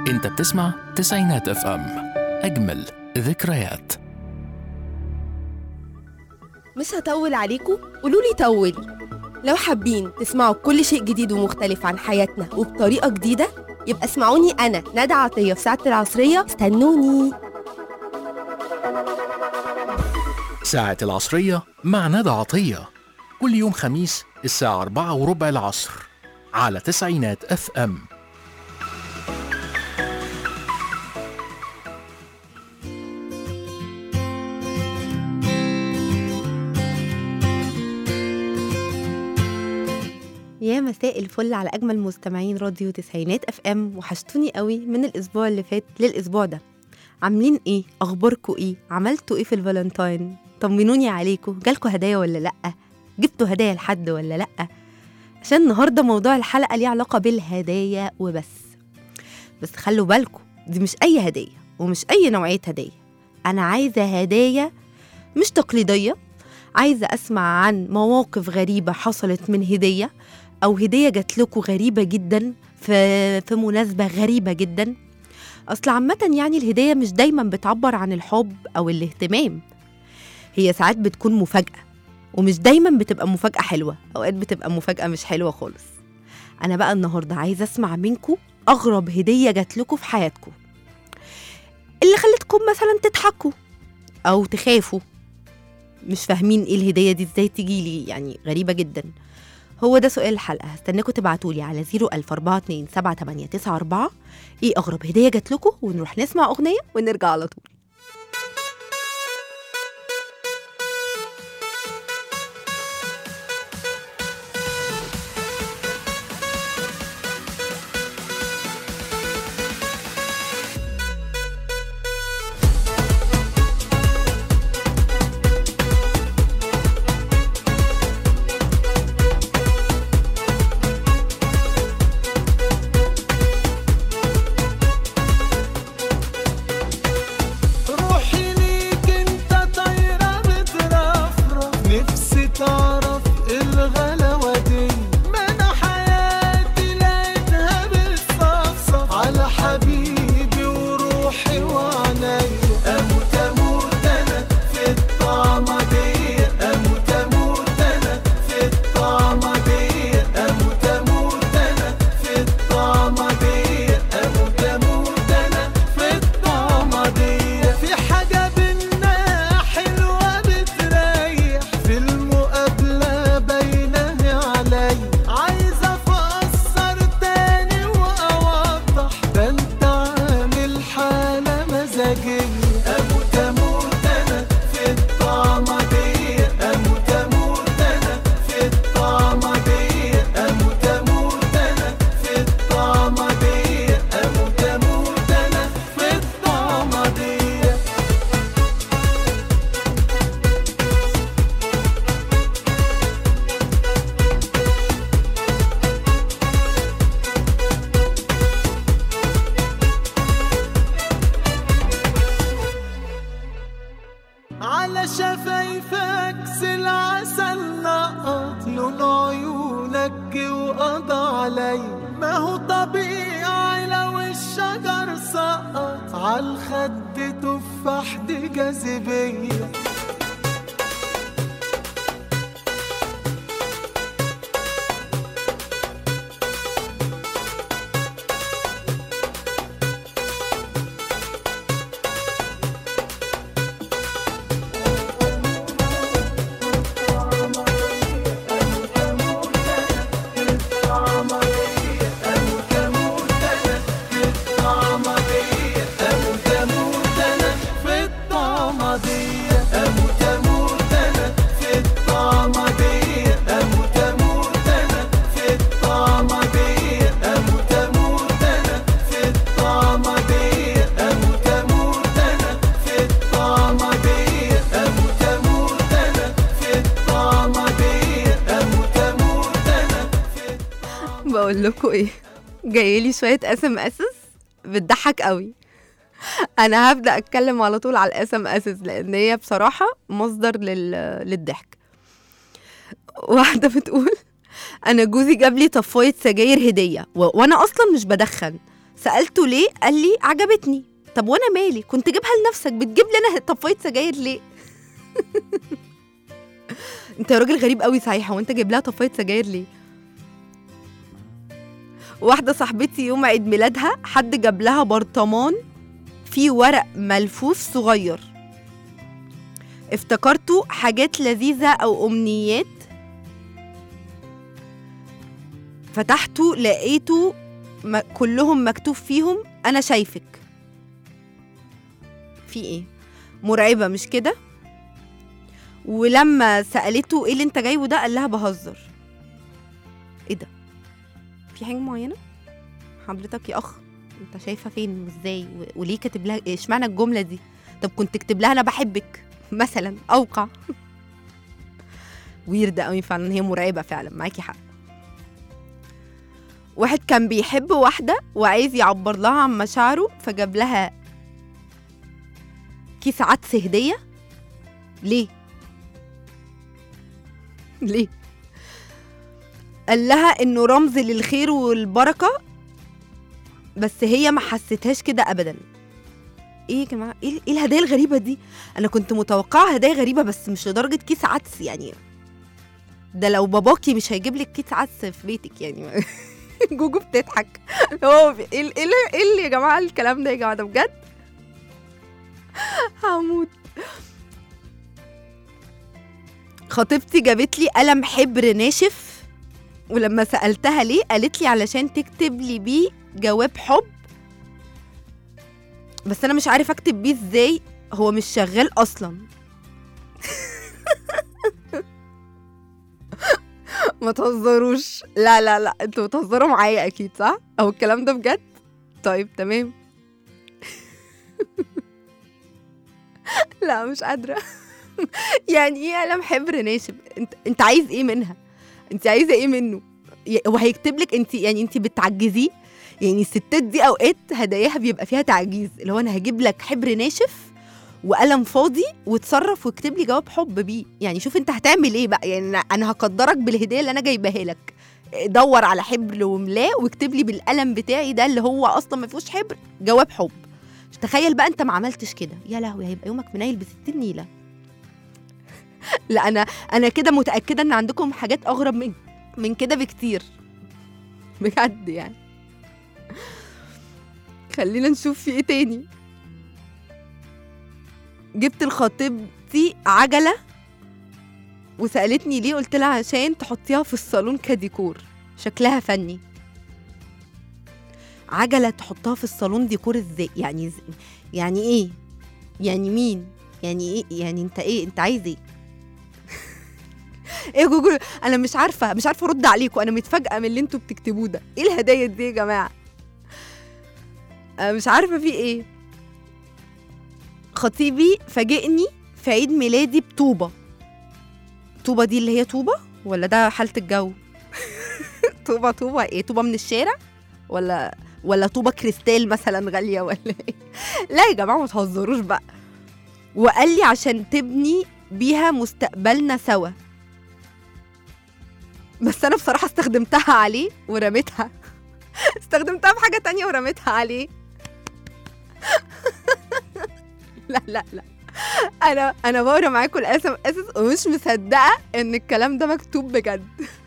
انت بتسمع تسعينات اف ام اجمل ذكريات مش هطول عليكم قولوا لي طولي لو حابين تسمعوا كل شيء جديد ومختلف عن حياتنا وبطريقة جديدة يبقى اسمعوني أنا ندى عطية في ساعة العصرية استنوني ساعة العصرية مع ندى عطية كل يوم خميس الساعة أربعة وربع العصر على تسعينات اف ام يا مساء الفل على أجمل مستمعين راديو تسعينات اف ام وحشتوني قوي من الأسبوع اللي فات للأسبوع ده عاملين ايه؟ أخباركوا ايه؟ عملتوا ايه في الفالنتاين؟ طمنوني عليكوا جالكوا هدايا ولا لأ؟ جبتوا هدايا لحد ولا لأ؟ عشان النهارده موضوع الحلقة ليه علاقة بالهدايا وبس بس خلوا بالكوا دي مش أي هدية ومش أي نوعية هدية أنا عايزة هدايا مش تقليدية عايزة أسمع عن مواقف غريبة حصلت من هدية أو هدية جات لكم غريبة جدا في, في مناسبة غريبة جدا أصل عامة يعني الهدية مش دايما بتعبر عن الحب أو الاهتمام هي ساعات بتكون مفاجأة ومش دايما بتبقى مفاجأة حلوة أوقات بتبقى مفاجأة مش حلوة خالص أنا بقى النهاردة عايزة أسمع منكم أغرب هدية جات لكم في حياتكم اللي خلتكم مثلا تضحكوا أو تخافوا مش فاهمين ايه الهدية دي ازاي تيجي لي يعني غريبة جدا هو ده سؤال الحلقة هستناكم تبعتولي على 004278994 ايه أغرب هدية جات لكم ونروح نسمع أغنية ونرجع على طول روحي ليك انت طايرة بترفرف نفسي تعرف الغلاوة دي ما انا حياتي لقيتها بتصفصف على حبيبي وروحي وعيني اموت اموت انا في الطعمة دي اموت اموت انا في الطعمة دي اموت اموت انا في الطعمة دي اموت اموت انا في الطعمة دي في حاجة بينا حلوة بتريح في المقابلة باينة علي عايز افسر تاني واوضح ده انت عامل حالة مزاجية اموت اموت انا في الطعمة دي اموت اموت انا في الطعمة دي اموت اموت انا في الطعمة دي اموت اموت انا في الطعمة دي على شفايفك العسل نقط لون عيونك وقضى علي ما هو طبيعي لو الشجر سقط عالخد تفاح دي جاذبية اموت اموت انا في الطعمة دي اموت اموت انا في الطعمة دي اموت اموت انا في الطعمة دي اموت اموت انا في الطعمة دي اموت اموت انا في الطعمة دي اموت اموت انا في الطعمة دي اموت اموت انا في بقول لكم ايه جايلي شوية اس ام اسس بتضحك قوي انا هبدا اتكلم على طول على الاس ام اسس لان هي بصراحه مصدر لل... للضحك واحده بتقول انا جوزي جاب لي طفايه سجاير هديه و... وانا اصلا مش بدخن سالته ليه قال لي عجبتني طب وانا مالي كنت جيبها لنفسك بتجيب لي انا طفايه سجاير ليه انت يا راجل غريب قوي صحيح هو انت جايب لها طفايه سجاير ليه واحده صاحبتي يوم عيد ميلادها حد جاب لها برطمان فيه ورق ملفوف صغير افتكرته حاجات لذيذه او امنيات فتحته لقيته م- كلهم مكتوب فيهم انا شايفك في ايه مرعبه مش كده ولما سالته ايه اللي انت جايبه ده قال لها بهزر ايه ده في حاجه معينه حضرتك يا اخ انت شايفه فين وازاي و- وليه كاتب لها إيه؟ اشمعنى الجمله دي طب كنت تكتب لها انا بحبك مثلا اوقع ويرد قوي فعلا هي مرعبه فعلا معاكي حق واحد كان بيحب واحده وعايز يعبر لها عن مشاعره فجاب لها كيس عدس هديه ليه ليه قال لها انه رمز للخير والبركه بس هي ما حستهاش كده ابدا ايه يا جماعه ايه إيه الهدايا الغريبه دي انا كنت متوقعه هدايا غريبه بس مش لدرجه كيس عدس يعني ده لو باباكي مش هيجيب لك كيس عدس في بيتك يعني جوجو بتضحك هو بي- ايه ال- ايه اللي ايه اللي يا جماعه الكلام ده يا جماعه ده بجد هموت خطيبتي جابت لي قلم حبر ناشف ولما سألتها ليه قالت لي علشان تكتب لي بيه جواب حب بس انا مش عارف اكتب بيه ازاي هو مش شغال اصلا ما تهزروش لا لا لا انتوا بتهزروا معايا اكيد صح او الكلام ده بجد طيب تمام لا مش قادره يعني ايه قلم حبر ناشف انت انت عايز ايه منها انت عايزه ايه منه ي- هو هيكتب لك انت يعني انت بتعجزيه يعني الستات دي اوقات هداياها بيبقى فيها تعجيز اللي هو انا هجيب لك حبر ناشف وقلم فاضي وتصرف واكتب لي جواب حب بيه يعني شوف انت هتعمل ايه بقى يعني أنا- انا هقدرك بالهديه اللي انا جايباها لك دور على حبر وملاه واكتب لي بالقلم بتاعي ده اللي هو اصلا ما فيهوش حبر جواب حب تخيل بقى انت ما عملتش كده يا لهوي هيبقى يومك منيل بستين نيله لا انا انا كده متاكده ان عندكم حاجات اغرب من من كده بكتير بجد يعني خلينا نشوف في ايه تاني جبت لخطيبتي عجله وسالتني ليه قلت لها عشان تحطيها في الصالون كديكور شكلها فني عجله تحطها في الصالون ديكور ازاي يعني ز- يعني ايه يعني مين يعني ايه يعني انت ايه انت عايز ايه ايه يا جوجل انا مش عارفه مش عارفه ارد عليكم انا متفاجئه من اللي انتوا بتكتبوه ده ايه الهدايا دي يا جماعه أنا مش عارفه في ايه خطيبي فاجئني في عيد ميلادي بطوبه طوبه دي اللي هي طوبه ولا ده حاله الجو طوبه طوبه ايه طوبه من الشارع ولا ولا طوبه كريستال مثلا غاليه ولا ايه لا يا جماعه ما تهزروش بقى وقال لي عشان تبني بيها مستقبلنا سوا بس انا بصراحه استخدمتها عليه ورميتها استخدمتها في حاجه تانية ورميتها عليه لا لا لا انا انا بقرا معاكم الاسم اساس ومش مصدقه ان الكلام ده مكتوب بجد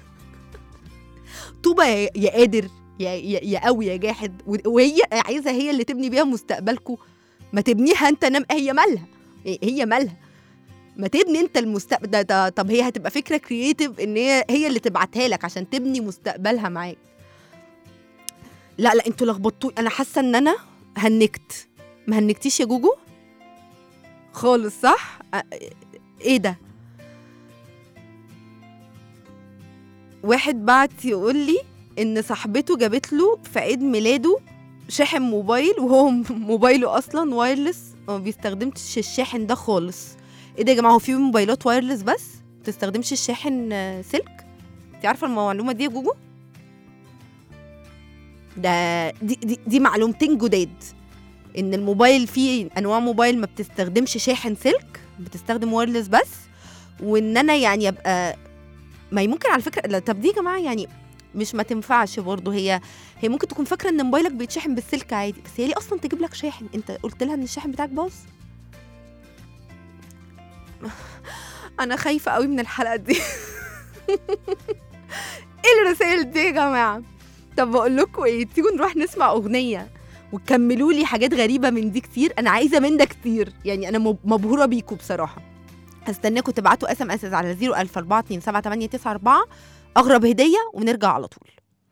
طوبه يا يا قادر يا يا, يا قوي يا جاحد و- وهي عايزه هي اللي تبني بيها مستقبلكم ما تبنيها انت نم هي مالها هي مالها ما تبني انت المستقبل ده, ده طب هي هتبقى فكره كرييتيف ان هي هي اللي تبعتها لك عشان تبني مستقبلها معاك لا لا انتوا لخبطتوا انا حاسه ان انا هنكت ما هنكتيش يا جوجو خالص صح أ- ايه ده واحد بعت يقول لي ان صاحبته جابت له في عيد ميلاده شاحن موبايل وهو م- موبايله اصلا وايرلس وما بيستخدمش الشاحن ده خالص ايه ده يا جماعه هو في موبايلات وايرلس بس ما بتستخدمش الشاحن آه، سلك انت عارفه المعلومه دي يا جوجو ده دي, دي, دي معلومتين جداد ان الموبايل فيه انواع موبايل ما بتستخدمش شاحن سلك بتستخدم وايرلس بس وان انا يعني ابقى ما هي ممكن على فكره لا طب دي يا جماعه يعني مش ما تنفعش برضه هي هي ممكن تكون فاكره ان موبايلك بيتشحن بالسلك عادي بس هي ليه اصلا تجيب لك شاحن انت قلت لها ان الشاحن بتاعك باظ انا خايفه قوي من الحلقه دي ايه الرسائل دي يا جماعه طب بقول لكم ايه تيجوا نروح نسمع اغنيه وكملوا لي حاجات غريبه من دي كتير انا عايزه من ده كتير يعني انا مب- مبهوره بيكم بصراحه هستناكم تبعتوا اس ام اس على 004278994 اغرب هديه ونرجع على طول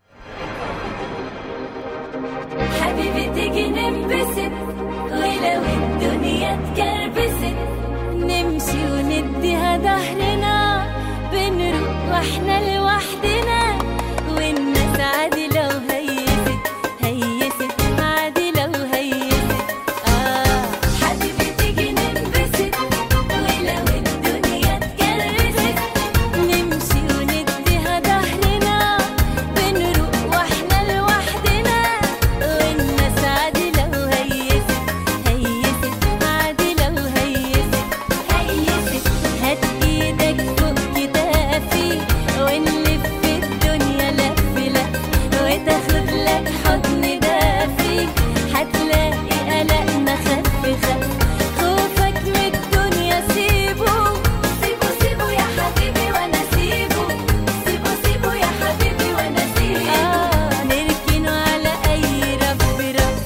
حبيبي تيجي ننبسط ولو الدنيا اتكربست نمشي ونديها ظهرنا بنروح واحنا لوحدنا والناس عادي لو هيست هيست عادي لو هيست آه حبيبي تيجي ننبسط ولو الدنيا اتكربست نمشي ونديها ظهرنا بنروح واحنا لوحدنا والناس عادي لو هيست هيست عادي لو هيست هيست هات ايدك فوق كتافي ونلف الدنيا لف لف وتاخد لك حضن دافي هتلاقي قلقنا خف خف خوفك من الدنيا سيبه سيبه سيبه يا حبيبي وانا سيبه سيبه سيبه يا حبيبي وانا سيبه آه نركنه على اي رف رف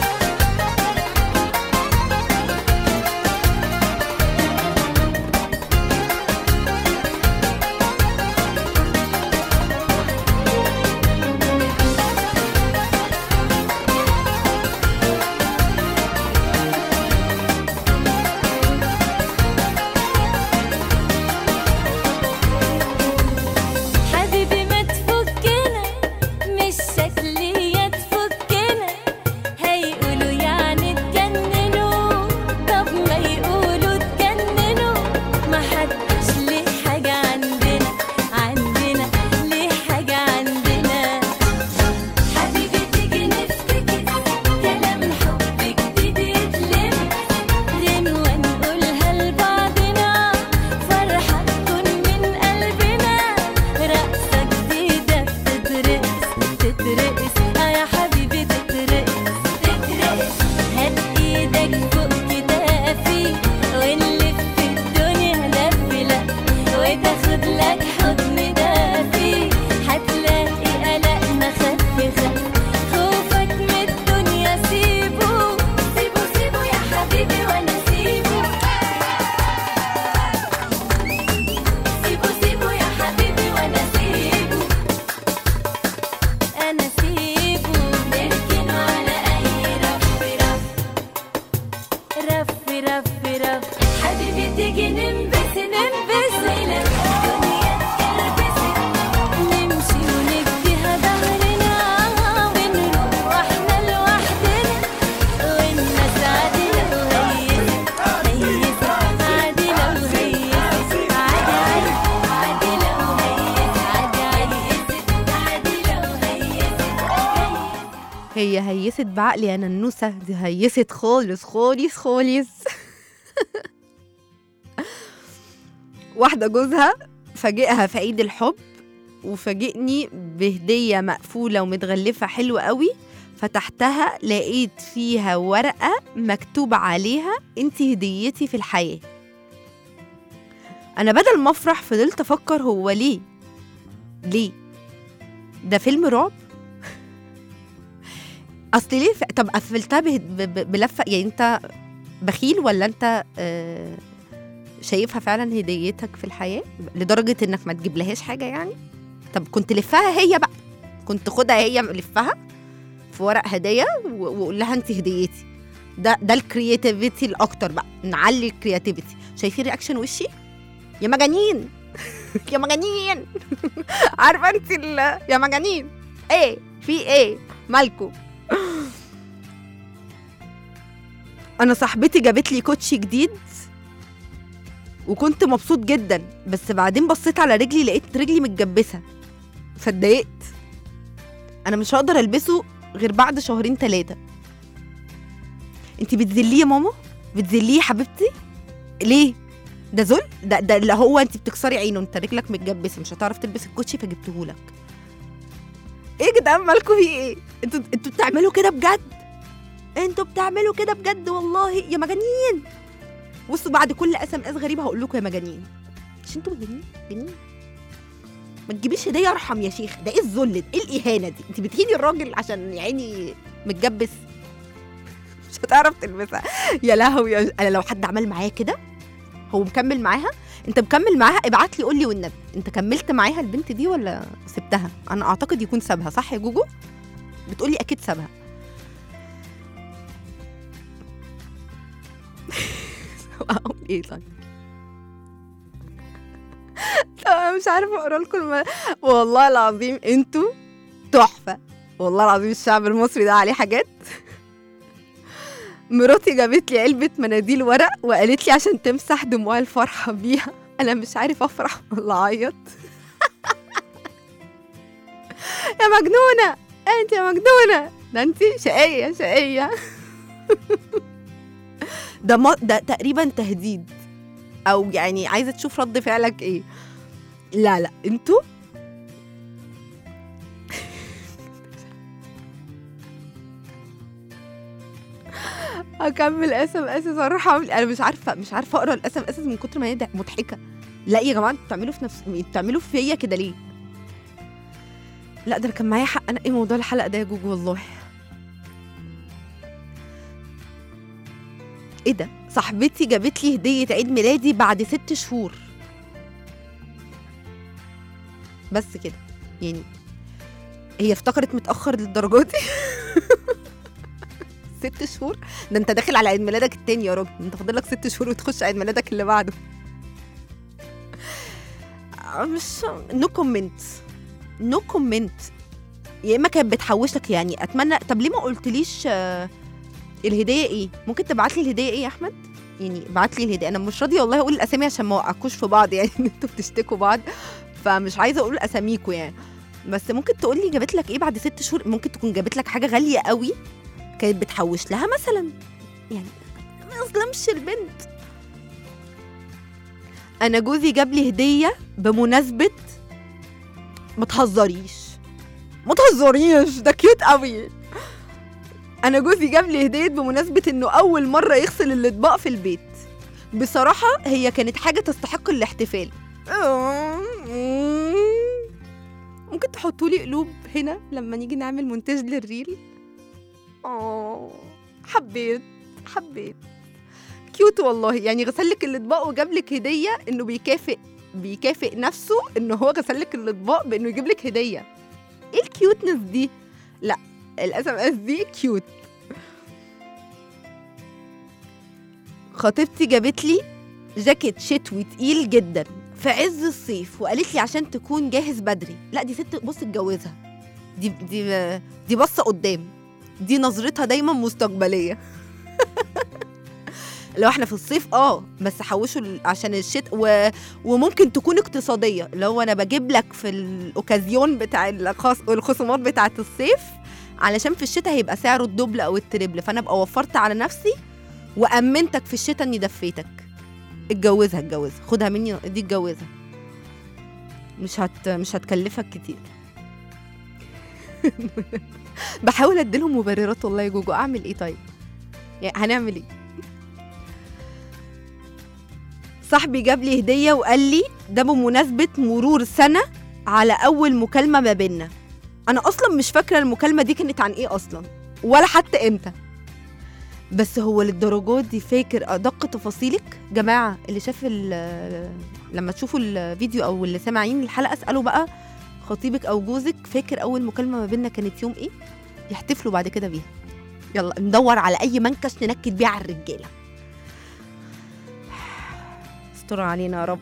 حبيبي ما تفكنا مش شكلية تفكنا هيقولوا يعني اتجننوا طب ما يقولوا اتجننوا ما حدش ليه حاجة عندنا عندنا ليه حاجة عندنا حبيبي تيجي نفتكر كلام حب جديد يتلم غنوة نقولها لبعضنا فرحة تكون من قلبنا رقصة جديدة بتترقص تترقص اه يا حبيبي تترقص تترقص هات ايدك فوق كتافي ونلف الدنيا لف لف وتاخد لك حضن دافي هتلاقي قلقنا خف خف خوفك من الدنيا سيبه سيبه سيبه يا حبيبي وانا سيبه سيبه سيبه يا حبيبي وانا سيبه انا سيبه نركنه على اي رف رف رف رف رف حبيبي تيجي ننبس ننبس ولو الدنيا اتكربست نمشي ونديها ظهرنا ونروح واحنا لوحدنا والناس عادي لو هيست هيست عادي لو هيست عادي عادي عادي لو هيست عادي هيست عادي لو هيست هيست هي هيست بعقلي انا النوسه دي هيست خالص خالص خالص واحده جوزها فاجئها في عيد الحب وفاجئني بهديه مقفوله ومتغلفه حلوه قوي فتحتها لقيت فيها ورقه مكتوب عليها انت هديتي في الحياه انا بدل ما افرح فضلت افكر هو ليه ليه ده فيلم رعب اصل ليه ف... طب قفلتها به... ب... ب... بلفه يعني انت بخيل ولا انت آه... شايفها فعلا هديتك في الحياه لدرجه انك ما تجيب لهاش حاجه يعني طب كنت لفها هي بقى كنت خدها هي لفها في ورق هديه و- وقول لها انت هديتي ده ده الكرياتيفيتي الاكتر بقى نعلي الكرياتيفيتي شايفين رياكشن وشي يا مجانين يا مجانين عارفه انت ال... يا مجانين ايه في ايه مالكو انا صاحبتي جابت لي كوتشي جديد وكنت مبسوط جدا بس بعدين بصيت على رجلي لقيت رجلي متجبسه فاتضايقت انا مش هقدر البسه غير بعد شهرين ثلاثه انت بتذليه يا ماما بتذليه يا حبيبتي ليه ده ذل ده ده اللي هو انت بتكسري عينه انت رجلك متجبسه مش هتعرف تلبس الكوتشي فجبتهولك ايه يا جدعان مالكم في ايه انتوا انتوا بتعملوا كده بجد انتوا بتعملوا كده بجد والله يا مجانين بصوا بعد كل اس ام اس غريبه هقول لكم يا مجانين مش انتوا مجانين مجانين ما تجيبيش هديه ارحم يا شيخ ده ايه الذل ده؟ ايه الاهانه دي انت بتهيني الراجل عشان يا عيني متجبس مش هتعرف تلبسها يا لهوي يا- انا لو حد عمل معايا كده هو مكمل معاها انت مكمل معاها ابعت لي قول لي والنبي انت كملت معاها البنت دي ولا سبتها انا اعتقد يكون سابها صح يا جوجو بتقولي اكيد سابها اقول ايه طيب طب انا مش عارفه اقرا لكم الم... والله العظيم انتوا تحفه والله العظيم الشعب المصري ده عليه حاجات مراتي جابت لي علبه مناديل ورق وقالت لي عشان تمسح دموع الفرحه بيها انا مش عارف افرح ولا اعيط يا مجنونه انت يا مجنونه ده انت شقيه شقيه ده ما ده تقريبا تهديد او يعني عايزه تشوف رد فعلك ايه لا لا انتوا اكمل اس ام اس صراحه انا مش عارفه مش عارفه اقرا الاس ام اس من كتر ما هي ده- مضحكه لا يا جماعه انتوا بتعملوا في نفس بتعملوا فيا كده ليه لا ده انا كان معايا حق انا ايه موضوع الحلقه ده يا جوجو والله ايه ده صاحبتي جابت لي هديه عيد ميلادي بعد ست شهور بس كده يعني هي افتكرت متاخر للدرجه دي ست شهور ده انت داخل على عيد ميلادك التاني يا راجل انت فاضل لك ست شهور وتخش عيد ميلادك اللي بعده آه، مش نو كومنت نو كومنت يا اما كانت بتحوش لك يعني اتمنى طب ليه ما قلتليش آه، الهديه ايه ممكن تبعت لي الهديه ايه يا احمد يعني بعت لي الهديه انا مش راضيه والله اقول الاسامي عشان ما اوقعكوش في بعض يعني ان انتوا بتشتكوا بعض فمش عايزه اقول اساميكوا يعني بس ممكن تقول لي جابت لك ايه بعد ست شهور ممكن تكون جابت لك حاجه غاليه قوي كانت بتحوش لها مثلا يعني ما اظلمش البنت انا جوزي جاب لي هديه بمناسبه ما تهزريش ما تهزريش ده كيوت قوي انا جوزي جاب لي هديه بمناسبه انه اول مره يغسل الاطباق في البيت بصراحه هي كانت حاجه تستحق الاحتفال ممكن تحطوا لي قلوب هنا لما نيجي نعمل مونتاج للريل اه حبيت حبيت كيوت والله يعني غسل لك الاطباق وجاب لك هديه انه بيكافئ بيكافئ نفسه انه هو غسل لك الاطباق بانه يجيب لك هديه ايه الكيوتنس دي لا الاس ام اس دي كيوت خطيبتي جابت لي جاكيت شتوي تقيل جدا في عز الصيف وقالت لي عشان تكون جاهز بدري لا دي ست بص اتجوزها دي دي دي باصه قدام دي نظرتها دايما مستقبليه لو احنا في الصيف اه بس حوشوا ال- عشان الشتاء و... وممكن تكون اقتصاديه لو انا بجيب لك في الاوكازيون بتاع الخص... الخصومات بتاعه الصيف علشان في الشتاء هيبقى سعره الدبل او التربل فانا ابقى وفرت على نفسي وامنتك في الشتاء اني دفيتك اتجوزها اتجوزها خدها مني دي اتجوزها مش هت مش هتكلفك كتير بحاول اديلهم مبررات والله يا جوجو اعمل ايه طيب يعني هنعمل ايه صاحبي جاب لي هديه وقال لي ده بمناسبه مرور سنه على اول مكالمه ما بينا انا اصلا مش فاكره المكالمه دي كانت عن ايه اصلا ولا حتى امتى بس هو للدرجات دي فاكر ادق تفاصيلك جماعه اللي شاف ال- لما تشوفوا الفيديو او اللي سامعين الحلقه اسالوا بقى خطيبك او جوزك فاكر اول مكالمه ما بيننا كانت يوم ايه يحتفلوا بعد كده بيها يلا ندور على اي منكش ننكد بيه على الرجاله استر علينا يا رب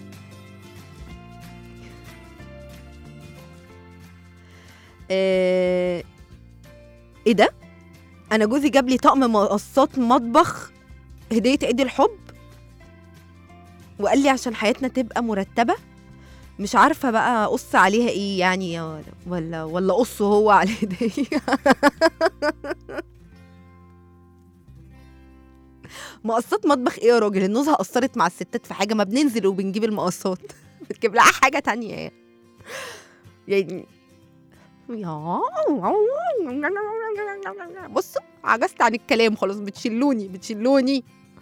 آه، ايه ده انا جوزي جاب لي طقم مقصات مطبخ هديه عيد الحب وقال لي عشان حياتنا تبقى مرتبه مش عارفه بقى اقص عليها ايه يعني ولا ولا, ولا قصه هو على الهديه مقصات مطبخ ايه يا راجل النزهه اثرت مع الستات في حاجه ما بننزل وبنجيب المقصات بتجيب لها حاجه تانية يعني يعني يا بصوا عجزت عن الكلام خلاص بتشلوني بتشلوني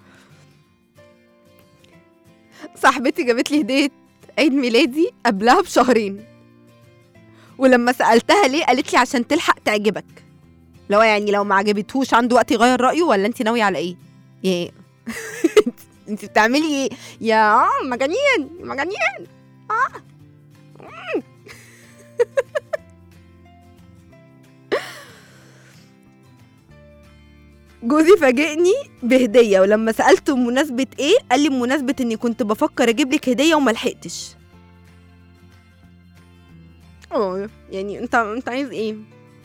صاحبتي جابت لي هديه عيد ميلادي قبلها بشهرين ولما سالتها ليه قالت لي عشان تلحق تعجبك لو يعني لو ما عجبتهوش عنده وقت يغير رايه ولا انت ناويه على ايه يا انت بتعملي ايه يا مجانين مجانين جوزي فاجئني بهديه ولما سالته بمناسبه ايه قال لي بمناسبه اني كنت بفكر اجيب لك هديه وما لحقتش اه يعني انت انت عايز ايه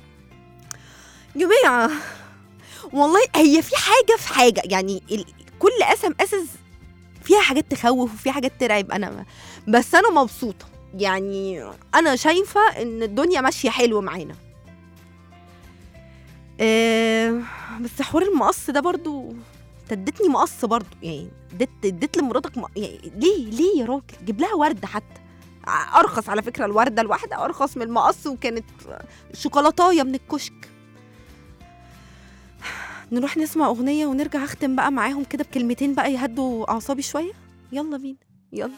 جماعه والله هي في حاجه في حاجه يعني ال... كل قسم قسس فيها حاجات تخوف وفيها حاجات ترعب انا بس انا مبسوطه يعني انا شايفه ان الدنيا ماشيه حلو معانا آه بس حوار المقص ده برضو انت اديتني مقص برضو يعني اديت اديت لمراتك م... يعني ليه ليه يا راجل جيب لها ورده حتى ع- ارخص على فكره الورده الواحده ارخص من المقص وكانت شوكولاتايه من الكشك نروح نسمع اغنيه ونرجع اختم بقى معاهم كده بكلمتين بقى يهدوا اعصابي شويه يلا بينا يلا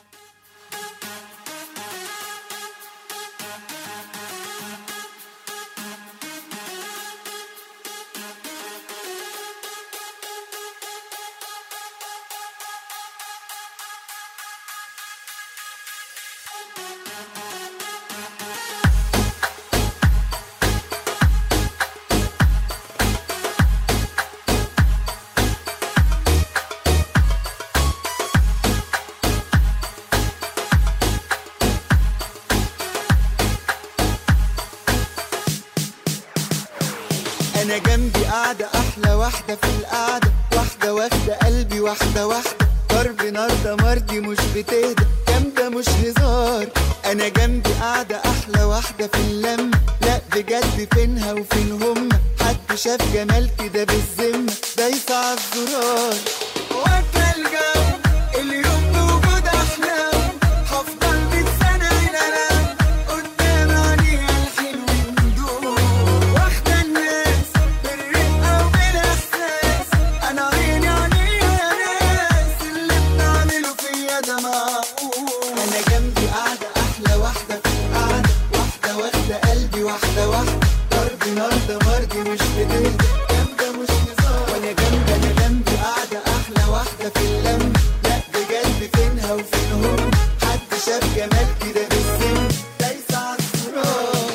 انا جنبي قاعدة احلى واحدة في القعدة واحدة واخدة قلبي واحدة واحدة ضرب نار ده مرضي مش بتهدى جامدة مش هزار انا جنبي قاعدة احلى واحدة في اللمة لا بجد فينها وفين هما حد شاف جمال كده بالذمة دايسة عالزرار واكلة الجو اليوم بوجود احلام هفضل مية سنة هنا انام قدام عينيها الحلوين دول واخدة الناس بالرقة وبالاحساس انا عيني عليها يا ناس اللي بتعمله فيا ده معقول انا جنبي قاعدة احلى واحدة في القعدة واحدة واخدة قلبي واحدة واحدة ضرب نار ده مرضي مش بتهدى جامدة مش هزار وانا جنبي انا جنبي قاعدة احلى واحدة في اللم لا بجد فينها وفين هم حد شاف جمال كده بالسن دايسة عالزرار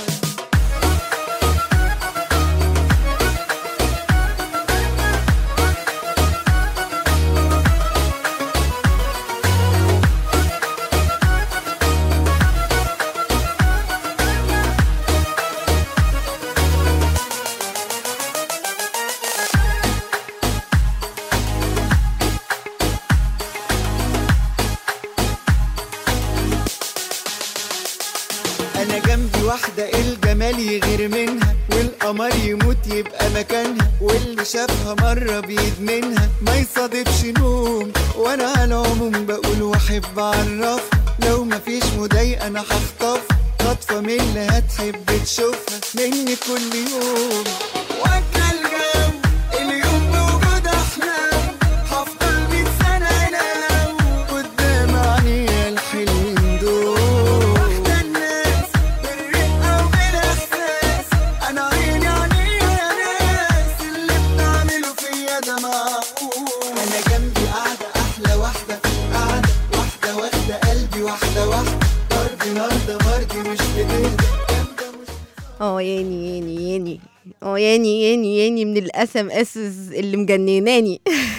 انا جنبي واحدة الجمال يغير منها والقمر يموت يبقى مكانها واللي شافها مرة بيدمنها ما يصادفش نوم وانا على العموم بقول واحب اعرفها لو مفيش مضايقة انا هخطفها خطفة من اللي هتحب تشوفها مني كل يوم واكلة الجو اليوم بوجود احلام هفضل مية سنة انام قدام عينيا الحلوين دول واحدة الناس بالرقة وبالاحساس انا عيني عليها يا ناس اللي بتعمله فيا ده معقول انا جنبي قاعدة احلى واحدة في القعدة واحدة واخدة قلبي واحدة واحدة ضرب نار ده مرضي مش بتهدى جامدة مش اه ياني ياني ياني اه ياني ياني ياني من الاسم اسس اللي مجنناني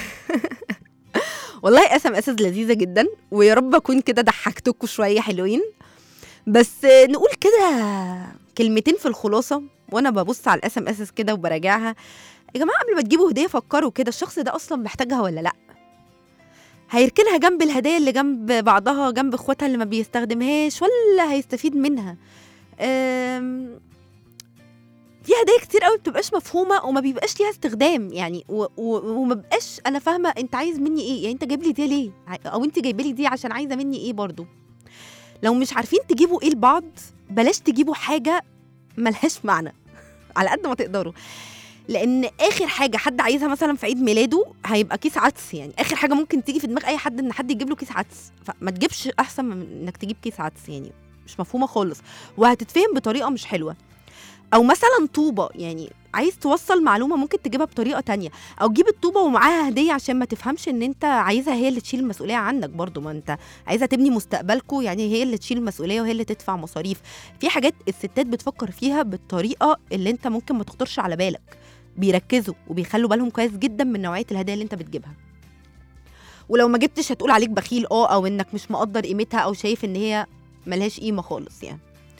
والله اسم اسس لذيذه جدا ويا رب اكون كده ضحكتكم شويه حلوين بس نقول كده كلمتين في الخلاصه وانا ببص على الاسم اسس كده وبراجعها يا جماعه قبل ما تجيبوا هديه فكروا كده الشخص ده اصلا محتاجها ولا لا هيركنها جنب الهدايا اللي جنب بعضها جنب اخواتها اللي ما بيستخدمهاش ولا هيستفيد منها أم، في هدايا كتير قوي بتبقاش مفهومه وما بيبقاش ليها استخدام يعني و- و- وما بقاش انا فاهمه انت عايز مني ايه يعني انت جايب لي دي ليه ع- او انت جايبه لي دي عشان عايزه مني ايه برضو لو مش عارفين تجيبوا ايه لبعض بلاش تجيبوا حاجه ملهاش معنى على قد ما تقدروا لان اخر حاجه حد عايزها مثلا في عيد ميلاده هيبقى كيس عدس يعني اخر حاجه ممكن تيجي في دماغ اي حد ان حد يجيب له كيس عدس فما تجيبش احسن من انك تجيب كيس عدس يعني مش مفهومه خالص وهتتفهم بطريقه مش حلوه او مثلا طوبه يعني عايز توصل معلومه ممكن تجيبها بطريقه تانية او جيب الطوبه ومعاها هديه عشان ما تفهمش ان انت عايزها هي اللي تشيل المسؤوليه عنك برضو ما انت عايزه تبني مستقبلكم يعني هي اللي تشيل المسؤوليه وهي اللي تدفع مصاريف في حاجات الستات بتفكر فيها بالطريقه اللي انت ممكن ما تخطرش على بالك بيركزوا وبيخلوا بالهم كويس جدا من نوعيه الهدايا اللي انت بتجيبها ولو ما جبتش هتقول عليك بخيل اه او انك مش مقدر قيمتها او شايف ان هي ملهاش قيمه خالص يعني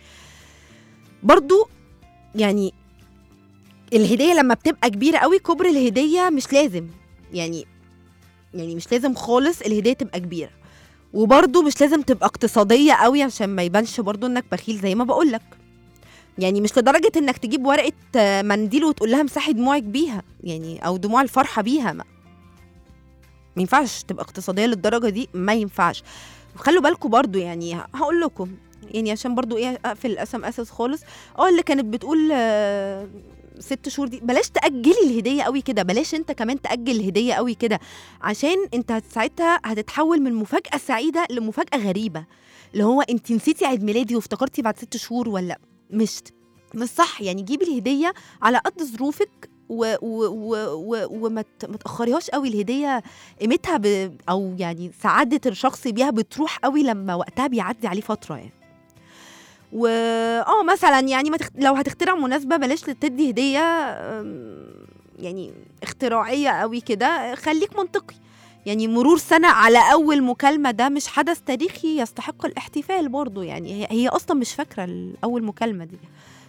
برضو يعني الهديه لما بتبقى كبيره قوي كبر الهديه مش لازم يعني يعني مش لازم خالص الهديه تبقى كبيره وبرضو مش لازم تبقى اقتصاديه قوي عشان ما يبانش برضو انك بخيل زي ما بقولك يعني مش لدرجه انك تجيب ورقه آه، منديل وتقول لها امسحي دموعك بيها يعني او دموع الفرحه بيها ما, ما ينفعش تبقى اقتصاديه للدرجه دي ما ينفعش وخلوا بالكم برضو يعني هقول لكم يعني عشان برضو ايه اقفل الاسم اساس خالص اه اللي كانت بتقول آه، ست شهور دي بلاش تاجلي الهديه قوي كده بلاش انت كمان تاجل الهديه قوي كده عشان انت هت- ساعتها هتتحول من مفاجاه سعيده لمفاجاه غريبه اللي هو انت نسيتي عيد ميلادي وافتكرتي بعد ست شهور ولا مش مش صح يعني جيبي الهديه على قد ظروفك و و و و وما ت- ما تاخريهاش قوي الهديه قيمتها ب او يعني سعاده الشخص بيها بتروح قوي لما وقتها بيعدي عليه فتره يعني و اه مثلا يعني ما تخ... لو هتخترع مناسبه بلاش تدي هديه أم، يعني اختراعيه قوي كده خليك منطقي يعني مرور سنة على أول مكالمة ده مش حدث تاريخي يستحق الاحتفال برضو يعني هي, هي أصلا مش فاكرة أول مكالمة دي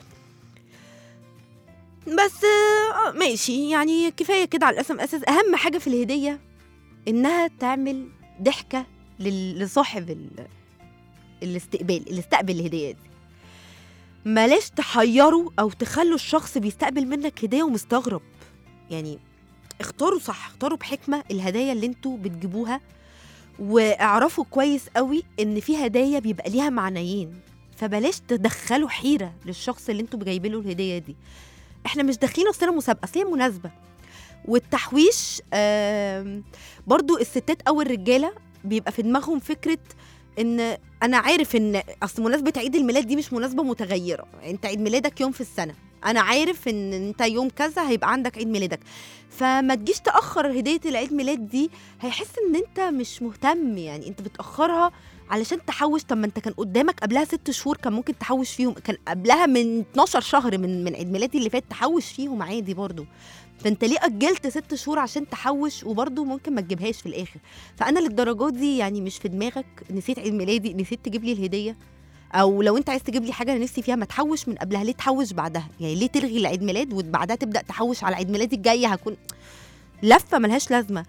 بس آه، ماشي يعني كفاية كده على الاسم أساس أهم حاجة في الهدية إنها تعمل ضحكة لل- لصاحب ال- الاستقبال اللي استقبل الهدية دي بلاش تحيروا أو تخلوا الشخص بيستقبل منك هدية ومستغرب يعني اختاروا صح اختاروا بحكمة الهدايا اللي انتوا بتجيبوها واعرفوا كويس قوي ان في هدايا بيبقى ليها معنيين فبلاش تدخلوا حيرة للشخص اللي انتوا جايبين له الهدية دي احنا مش داخلين اصلا مسابقة اصل هي مناسبة والتحويش آم، برضو الستات او الرجالة بيبقى في دماغهم فكرة ان انا عارف ان اصل مناسبة عيد الميلاد دي مش مناسبة متغيرة انت عيد ميلادك يوم في السنة انا عارف ان انت يوم كذا هيبقى عندك عيد ميلادك فما تجيش تاخر هديه العيد ميلاد دي هيحس ان انت مش مهتم يعني انت بتاخرها علشان تحوش طب ما انت كان قدامك قبلها ست شهور كان ممكن تحوش فيهم كان قبلها من 12 شهر من من عيد ميلادي اللي فات تحوش فيهم عادي برضو فانت ليه اجلت ست شهور عشان تحوش وبرضو ممكن ما تجيبهاش في الاخر فانا للدرجات دي يعني مش في دماغك نسيت عيد ميلادي نسيت تجيب لي الهديه او لو انت عايز تجيب لي حاجه انا نفسي فيها ما تحوش من قبلها ليه تحوش بعدها يعني ليه تلغي العيد ميلاد وبعدها تبدا تحوش على عيد ميلادي الجاي هكون لفه ملهاش لازمه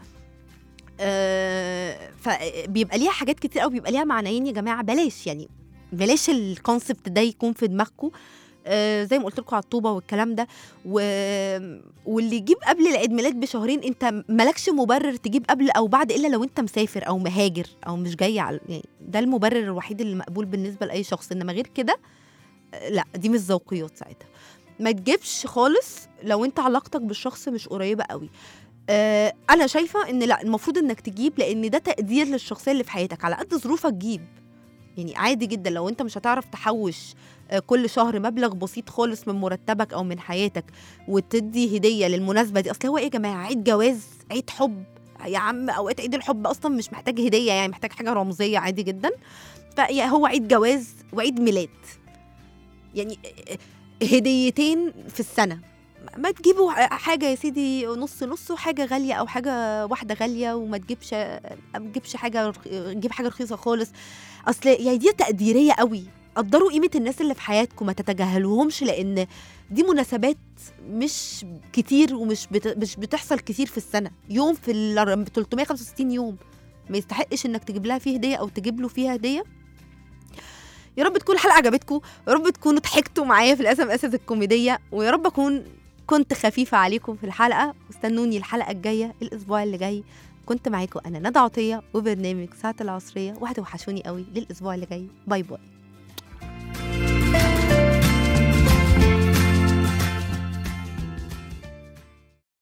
آه فبيبقى ليها حاجات كتير قوي بيبقى ليها معنيين يا جماعه بلاش يعني بلاش الكونسبت ده يكون في دماغكم آه زي ما قلت لكم على الطوبه والكلام ده و... واللي يجيب قبل العيد ميلاد بشهرين انت مالكش مبرر تجيب قبل او بعد الا لو انت مسافر او مهاجر او مش جاي على يعني ده المبرر الوحيد اللي مقبول بالنسبه لاي شخص انما غير كده آه، لا دي مش ذوقيات ساعتها ما تجيبش خالص لو انت علاقتك بالشخص مش قريبه قوي آه انا شايفه ان لا المفروض انك تجيب لان ده تقدير للشخصيه اللي في حياتك على قد ظروفك جيب يعني عادي جدا لو انت مش هتعرف تحوش آه، كل شهر مبلغ بسيط خالص من مرتبك او من حياتك وتدي هديه للمناسبه دي اصل هو ايه يا جماعه عيد جواز عيد حب يا عم اوقات عيد الحب اصلا مش محتاج هديه يعني محتاج حاجه رمزيه عادي جدا فهو عيد جواز وعيد ميلاد يعني هديتين في السنه ما تجيبوا حاجه يا سيدي نص نص وحاجه غاليه او حاجه واحده غاليه وما تجيبش ما تجيبش حاجه رخ- تجيب حاجه رخيصه خالص اصل يعني دي تقديريه قوي قدروا قيمه الناس اللي في حياتكم ما تتجاهلوهمش لان دي مناسبات مش كتير ومش بت... مش بتحصل كتير في السنه يوم في ال 365 يوم ما يستحقش انك تجيب لها فيه هديه او تجيب له فيها هديه يا رب تكون الحلقه عجبتكم يا رب تكونوا ضحكتوا معايا في الاسم اسد الكوميديه ويا رب اكون كنت خفيفه عليكم في الحلقه واستنوني الحلقه الجايه الاسبوع اللي جاي كنت معاكم انا ندى عطيه وبرنامج ساعه العصريه وهتوحشوني قوي للاسبوع اللي جاي باي باي